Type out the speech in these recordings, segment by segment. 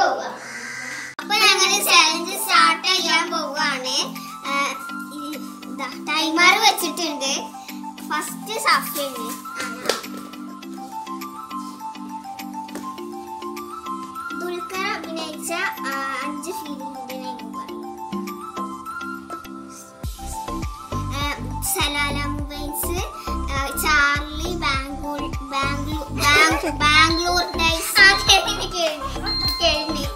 പോവുക അപ്പൊ ഞങ്ങള് ചലഞ്ച് സ്റ്റാർട്ട് ചെയ്യാൻ പോവുകയാണ് ടൈമർ വെച്ചിട്ടുണ്ട് ഫസ്റ്റ് സഫിന് ദുൽഖർ അഭിനയിച്ച ആ, അഞ്ച് ഫിലിമിന്റെ നെയിം പറയും Salalah mobiles Charlie Bangalore Bangalore ബാംഗ്- ബാംഗ്ലൂർ ഡൈസ് ആ കഴിഞ്ഞ് കഴിഞ്ഞ് കഴിഞ്ഞ്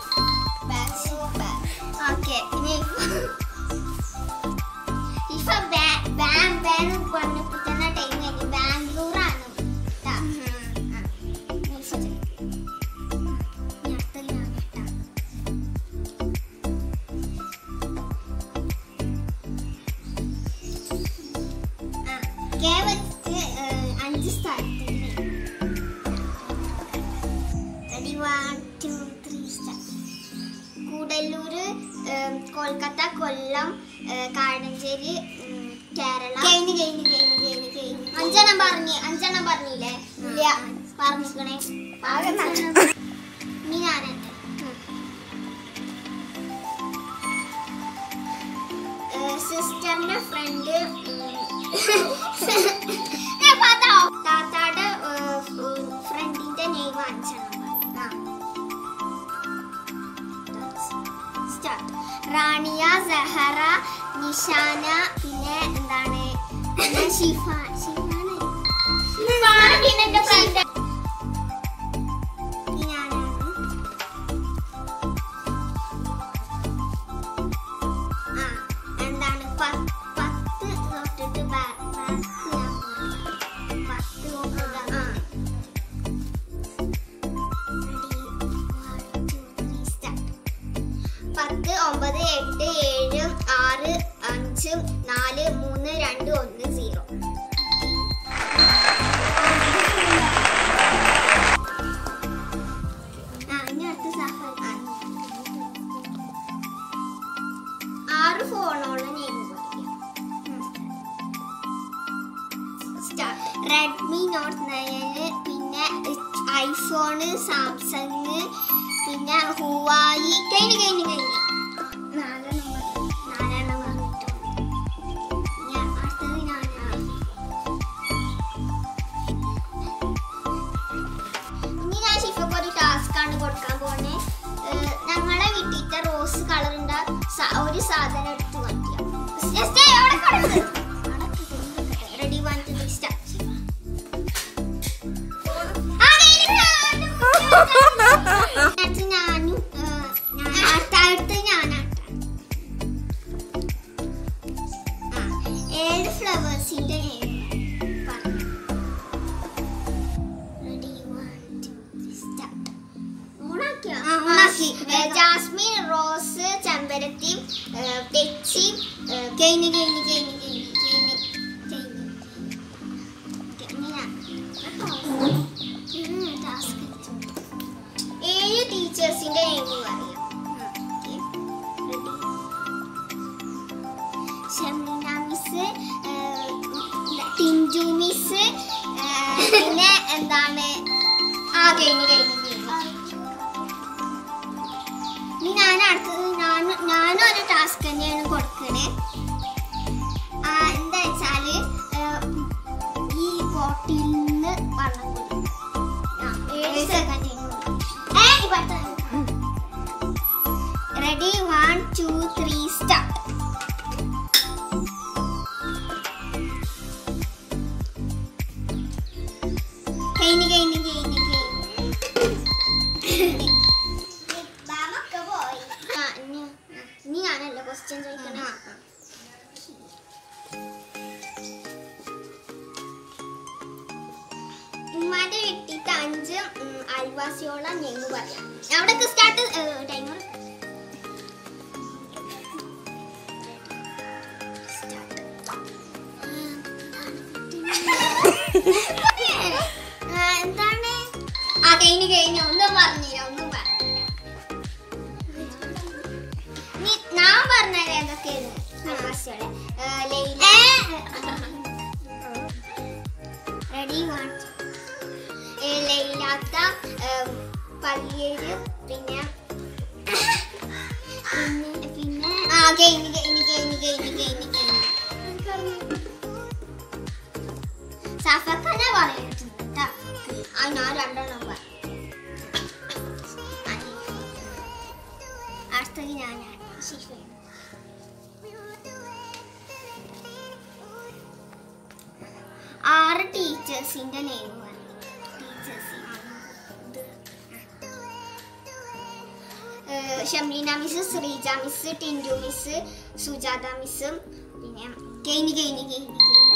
ഓക്കെ ഇനി ഇഫ ബാ- ബാം ബാം പറഞ്ഞ് കുത്തുന്ന ടൈം കഴിഞ്ഞ് ബാംഗ്ലൂർ ആണ് ട്ടാ. ആ. Next. ഇനി അടുത്തത് ഞാൻ ട്ടാ. ആ, കെ വെച്ചിട്ട് ഏഹ്, അഞ്ച് സ്ഥലത്തിന് ready one two three start Koodallur ഏഹ്, കൊൽക്കത്ത കൊല്ലം ഏഹ്, കാടഞ്ചേരി ഉം, കേരള കഴിഞ്ഞ് കഴിഞ്ഞ് കഴിഞ്ഞ് കഴിഞ്ഞ് കഴിഞ്ഞ് അഞ്ചെണ്ണം പറഞ്ഞ് അഞ്ചെണ്ണം പറഞ്ഞില്ലേ ഇല്ല പറഞ്ഞിക്കണേ ഇനി ഞാനെന്നെ സിസ്റ്ററിന്റെ ഫ്രണ്ട് താത്താടെ ഫ്രണ്ടിന്റെ നെയിം അഞ്ചെണ്ണം സ്റ്റാർട്ട് റാണിയ സഹറ നിഷാന പിന്നെ എന്താണ് പിന്നെ ഷിഫ ഷിഫാണ് ഷിഫാണ് പിന്നെ എന്റെ ഫ്രണ്ട് ഞാനാണ് ആ എന്താണ് പ- പത്ത് തൊട്ടിട്ട് ബാ- back ഞാൻ പറയും. പത്ത് തൊട്ടിട്ട് അങ്ങനെ. Ready? One, two, three, start. പത്ത് ഒമ്പത് എട്ട് ഏഴ് ആറ് അഞ്ച് നാല് മൂന്ന് രണ്ട് ഒന്ന് സീറോ ആ ഇനി അടുത്ത സഫർ ആറ് ഫോണോളം നെയിം റെഡ്മി നോട്ട് നയന് പിന്നെ ഐഫോണ് സാംസങ് പിന്നെ ഹുവായി കഴിഞ്ഞ് കഴിഞ്ഞ് കഴിഞ്ഞ് നാലെണ്ണം പറഞ്ഞു. നാലെണ്ണം പറഞ്ഞിട്ടോ ഞാൻ അടുത്തത് ഞാനാണ് ഇനി ഞാൻ ഷിഫക്ക് ഒരു ടാസ്ക് ആണ് കൊടുക്കാൻ പോണേ ഏഹ് ഞങ്ങളെ വീട്ടിലത്തെ റോസ് കളർ ഉണ്ട ഒരു സാധനം എടുത്ത് മാറ്റിയ ready one two three start ഞാനും ഏഹ്, ഞാൻ അടുത്ത അടുത്ത് ഞാനാട്ടാ ആ, ഏഴ് ഫ്ലവേഴ്സിന്റെ ജാസ്മിൻ റോസ് ചെമ്പരത്തി ഏഹ്, തെച്ചി ഏഹ്, കഴിഞ്ഞ് കഴിഞ്ഞ് കഴിഞ്ഞ് കഴിഞ്ഞ് കഴിഞ്ഞ് കഴിഞ്ഞ് ഇനി ഞാൻ ഉം, task എടുത്തു. ഏഴ് ടീച്ചേഴ്സിന്റെ നെയിം പറയാം okay ready Shamna miss Tinju miss പിന്നെ എന്താണ് ആ കഴിഞ്ഞു കഴിഞ്ഞു കഴിഞ്ഞു ഇനി ഞാൻ അടുത്തത് ഞാൻ ഞാനൊരു ടാസ്ക് തന്നെയാണ് കൊടുക്കണേ ആ എന്താ വെച്ചാല് ഏഹ്, ഈ ബോട്ടിൽ നിന്ന് വെള്ളം കുടിക്കും ആ, ഏഴ് second ready one two three start കഴിഞ്ഞ് കഴിഞ്ഞ് കഴിഞ്ഞ് കഴിഞ്ഞ് ബാമൊക്കെ പോയി ആ ഇനി ഇനി ഞാനല്ല ക്വസ്റ്റ്യൻ ചോദിക്കണേ ഉമ്മാന്റെ വീട്ടിലത്തെ അഞ്ച് ഉം, അയൽവാസിയോളം ഞങ്ങൾ പറയാം അവിടെ സ്റ്റാർട്ട് ടൈമർ എന്താണ് ആ കഴിഞ്ഞു കഴിഞ്ഞു ഒന്നും പറഞ്ഞില്ല ഒന്നും പറഞ്ഞില്ല നീ ഞാൻ പറഞ്ഞത് ഏതൊക്കെയാണ് അയൽവാസികളെ ഏ, ലൈല റെഡി വൺ ലൈലാത്ത പള്ളിയേര് പിന്നെ കഴിഞ്ഞ് കഴിഞ്ഞ് കഴിഞ്ഞ് കഴിഞ്ഞ് കഴിഞ്ഞ് കഴിഞ്ഞ് സഫക്കന പറയുന്നുണ്ട് ട്ടാ. ആ ഞാൻ രണ്ടെണ്ണം പറ അടുത്തത് ഞാനാണ് ശിശു ആറ് ടീച്ചേഴ്സിന്റെ നെയിം പറഞ്ഞു teachers Shamleena miss Sreeja miss Tindu miss Sujatha miss പിന്നെ കെയിനി കെയിനി കെയിനി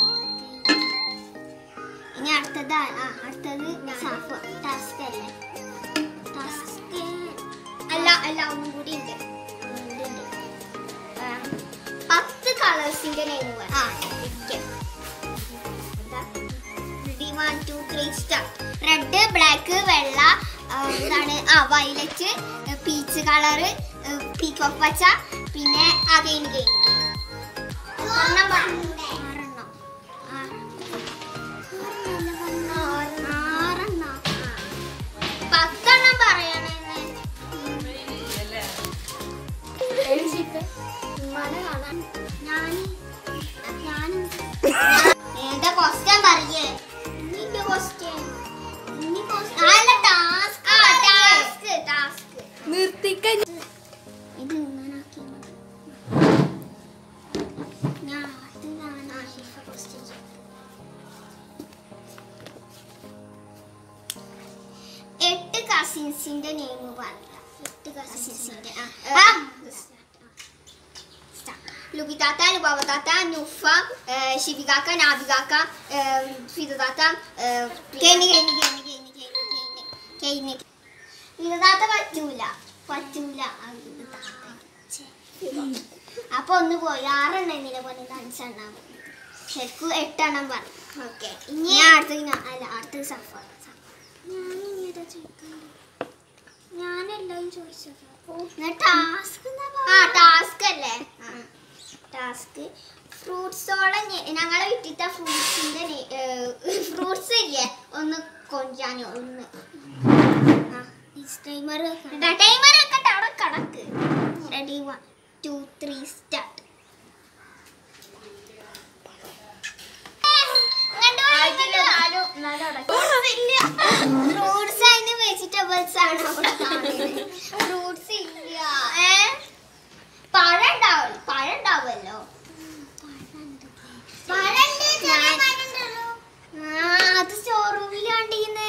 ഇനി അടുത്തത് ആ- ആ, അടുത്തത് സാഫ് ടാസ്ക് അല്ലേ ടാസ്ക് അല്ല അല്ല ഒന്നും കൂടി ഉണ്ട് ഉണ്ട്, ഉണ്ട്. ആ, പത്ത് കളേഴ്സിന്റെ നെയിം ആ റെഡ് ബ്ലാക്ക് വെള്ള ആ, എന്താണ് ആ വയലറ്റ് പീച്ച് കളറ് പീക്കോക്ക് പച്ച പിന്നെ അകൈൻ ഗെയിം ഒരെണ്ണം പറ. ആറെണ്ണം. ആ. ആറെണ്ണം. പത്തെണ്ണം പറയണെന്ന് ഏതാ ക്വസ്റ്റ്യൻ പറയേ നിന്റെ ക്വസ്റ്റ്യൻ അല്ല ടാസ്ക് ടാസ്ക് ടാസ്ക് നിർത്തിക്ക ഇത് ഇങ്ങനെ ആക്കി ഞാൻ അടുത്തതാണ് ആഷിഫ ക്വസ്റ്റ്യൻ എട്ട് കസിൻസിന്റെ നെയിം പറയാം എട്ട് കസിൻസിന്റെ ലുബിതാത്ത ലുബാവത്താത്ത നുഫ ഏഹ്, ശിവികാക്ക നാബികാക്ക ഏഹ്, ഫിദുതാത്ത ഏഹ്, കെയ്നി കെയ്നി കെയ്നി കെയ്നി കെയ്നി കെയ്നി കെയ്നി ഫിദുതാത്ത പറ്റൂല പറ്റൂല അത് ഫിദുതാത്ത. അപ്പൊ ഒന്ന് പോയി ആറെണ്ണം എന്നിലെ പോലെ അഞ്ചെണ്ണം ശരിക്കും എട്ടെണ്ണം പറഞ്ഞു ഓക്കെ ഇനി അടുത്തത് ഞാൻ അല്ല അടുത്തത് സഫ ഞാനെല്ലാം ചോദിച്ചത് ടാസ്ക് ആ ടാസ്ക് അല്ലേ ടാസ്ക് ഫ്രൂട്ട്സോളം ഞങ്ങളെ വീട്ടിലത്തെ ഫ്രൂട്ട്സിന്റെ ഫ്രൂട്ട്സ് ഇല്ലേ ഒന്ന് കൊഞ്ചാനോ ഒന്ന് ടൈമർ ടൈമർ വെക്കട്ടെ അവിടെ കടക്ക് ready one two three start fruits അതിന് വെജിറ്റബിൾസ് ആണ് അവിടെ ഫ്രൂട്ട്സ് ഇല്ല ഏ പഴം ഉണ്ടാവും പഴം ഉണ്ടാവുമല്ലോ അത് സ്റ്റോറൂമിൽ കണ്ടീന്ന്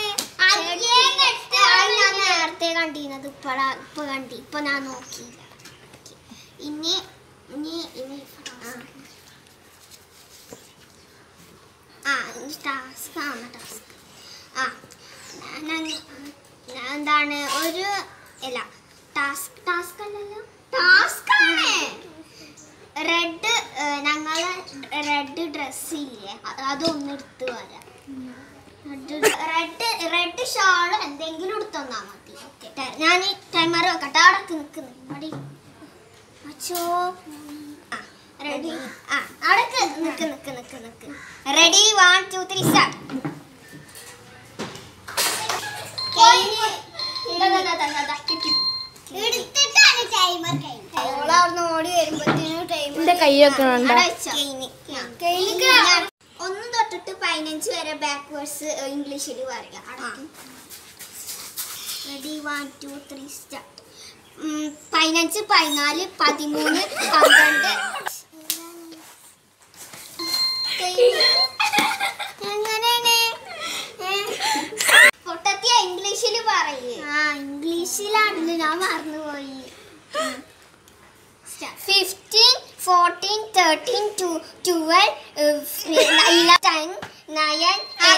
ഞാൻ നേരത്തെ കണ്ടീനത് ഇപ്പഴാ ഇപ്പൊ കണ്ടി ഇപ്പൊ ഞാൻ നോക്കിയില്ല ഇനി ഇനി ഇനി ആ ടാസ്ക് ആണ് ടാസ്ക് ആ ഞാൻ ഞാൻ എന്താണ് ഒരു അല്ല ടാസ്ക് ടാസ്ക് അല്ലല്ലോ ടാസ്ക് ആണ് റെഡ് ഞങ്ങളെ റെഡ് ഡ്രസ് ഇല്ലേ അ- അതൊന്ന് എടുത്ത് വരാം റെഡ് റെഡ് ഷാൾ എന്തെങ്കിലും എടുത്തൊന്നാ മതി ഓക്കെ ഞാൻ ടൈമർ വെക്കട്ടെ അവിടെ നിൽക്കുന്നു അവിടെ അച്ചോ ആ റെഡി ആ അവിടെ നിക്ക് നിക്ക് നിക്ക് നിക്ക് ready one two three start എടുത്തിട്ടാണ് ടൈമർ ഓളവിടുന്ന് ഓടി വരുമ്പോഴത്തേനും ടൈമർ എന്റെ കൈ വെക്കണുണ്ടോ? ഒന്ന് തൊട്ടിട്ട് പതിനഞ്ച് വരെ ബാക്ക്വേർഡ്സ് ഇംഗ്ലീഷിൽ പറയാം ready one two three start പതിനഞ്ച് പതിനാല് പതിമൂന്ന് പന്ത്രണ്ട് എങ്ങനെയാണ് പൊട്ടത്തിയ ഇംഗ്ലീഷിൽ പറയേ ആ ഇംഗ്ലീഷിലാണല്ലോ ഞാൻ മറന്നുപോയി fifteen fourteen thirteen two twelve ten nine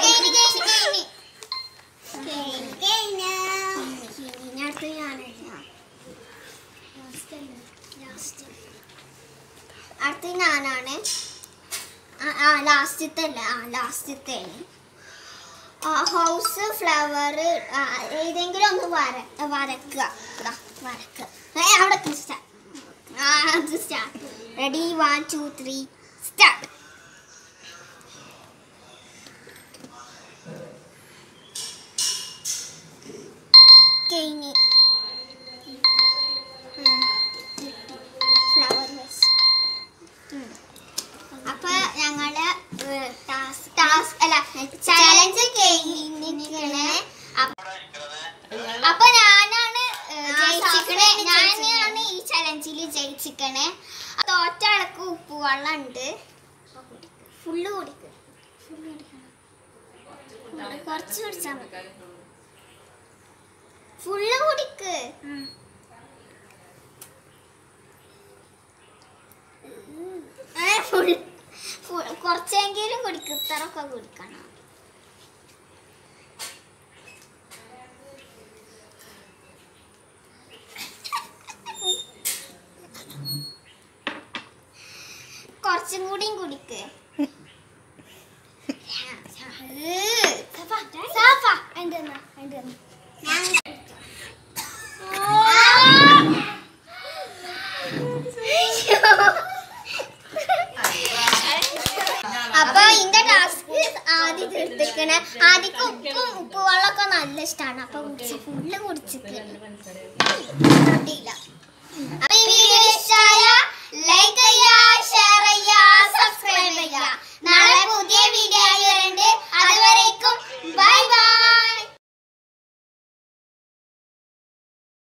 അടുത്ത് ഞാനല്ല അടുത്ത് ഞാനാണ് ആ, ആ ലാസ്റ്റത്തെ അല്ല ആ ലാസ്റ്റത്തെ ഹൗസ് ഫ്ലവർ ഏതെങ്കിലും ഒന്ന് വര വരക്കുക ദാ, വരക്കുക ഏ, അവിടെ സ്റ്റാർട്ട് ആ അത് start ready one two three start കഴിഞ്ഞ് ഫ്ലവർ വെച്ച് വെള്ളം ഉണ്ട് ഫുള്ള് കുടിക്ക് ഫുള്ള് കുടിക്കണം കുറച്ച് കുടിച്ചാൽ മതി ഫുള്ള് കുടിക്ക് ഏ, full- full- കുറച്ചെങ്കിലും കുടിക്കും ഇത്രയൊക്കെ കുടിക്കണം കുറച്ചും കൂടിയും കുടിക്ക് അപ്പൊ ഇന്റെ ടാസ്ക് ആദ്യം തീർത്തിക്കണ ആദ്യക്ക് ഉപ്പും ഉപ്പ് വെള്ളമൊക്കെ നല്ല ഇഷ്ടമാണ് അപ്പൊ കുടിച്ച് ഫുള്ള് കുടിച്ചിട്ട് കിട്ടിയില്ല അപ്പൊ